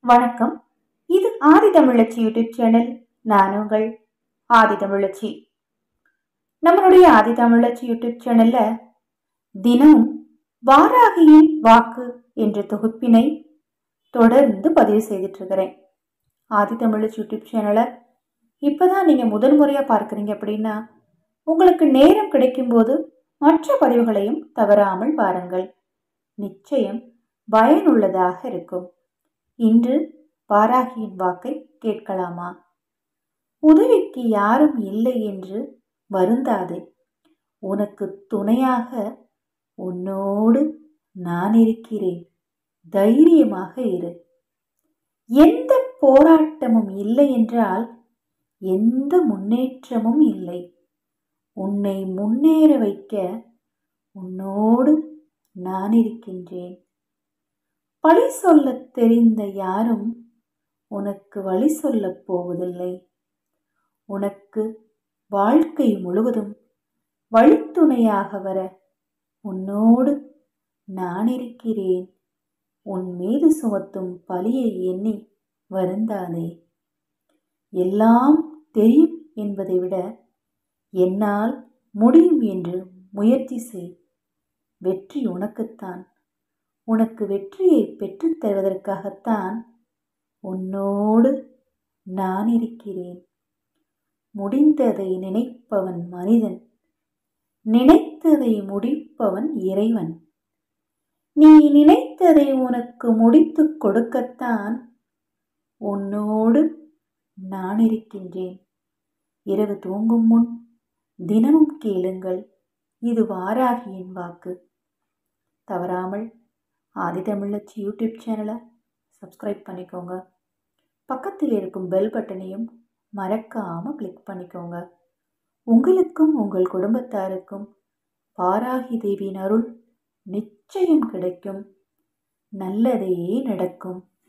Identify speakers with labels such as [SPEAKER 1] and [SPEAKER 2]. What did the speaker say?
[SPEAKER 1] வணக்கம் இது ஆதி தமிழச்சி YouTube channel நான் உங்கள் ஆதி தமிழச்சி நம்மளுடைய ஆதி தமிழச்சி யூடியூப் சேனல்ல தினமும் வாராகியின் வாக்கு என்ற தொகுப்பினை தொடர்ந்து பதிவு செய்துட்டு இருக்கிறேன் ஆதி தமிழச்சி யூடியூப் சேனலை இப்போதான் நீங்கள் முதல் முறையாக பார்க்குறீங்க அப்படின்னா உங்களுக்கு நேரம் கிடைக்கும்போது மற்ற பதிவுகளையும் தவறாமல் பாருங்கள் நிச்சயம் பயனுள்ளதாக இருக்கும் இன்று வாராகியின் வாக்கை கேட்கலாமா உதவிக்கு யாரும் இல்லை என்று வருந்தாதே உனக்கு துணையாக உன்னோடு நான் இருக்கிறேன் தைரியமாக இரு எந்த போராட்டமும் இல்லை என்றால் எந்த முன்னேற்றமும் இல்லை உன்னை முன்னேற வைக்க உன்னோடு நான் இருக்கின்றேன் பழி சொல்லத் தெரிந்த யாரும் உனக்கு வழி சொல்லப் போவதில்லை உனக்கு வாழ்க்கை முழுவதும் வழித்துணையாக வர உன்னோடு நான் இருக்கிறேன் உன் மீது சுமத்தும் பழியை எண்ணி வருந்தாதே எல்லாம் தெரியும் என்பதை விட என்னால் முடியும் என்று முயற்சி செய் வெற்றி உனக்குத்தான் உனக்கு வெற்றியை பெற்றுத் தருவதற்காகத்தான் உன்னோடு நான் இருக்கிறேன் முடிந்ததை நினைப்பவன் மனிதன் நினைத்ததை முடிப்பவன் இறைவன் நீ நினைத்ததை உனக்கு முடித்துக் கொடுக்கத்தான் உன்னோடு நான் இருக்கின்றேன் இரவு தூங்கும் முன் தினமும் கேளுங்கள் இது வாராகியின் வாக்கு தவறாமல் ஆதிதமிழச்சி யூடியூப் சேனலை சப்ஸ்கிரைப் பண்ணிக்கோங்க பக்கத்தில் இருக்கும் பெல் பட்டனையும் மறக்காமல் கிளிக் பண்ணிக்கோங்க உங்களுக்கும் உங்கள் குடும்பத்தாருக்கும் பாராகி தேவியின் அருள் நிச்சயம் கிடைக்கும் நல்லதே நடக்கும்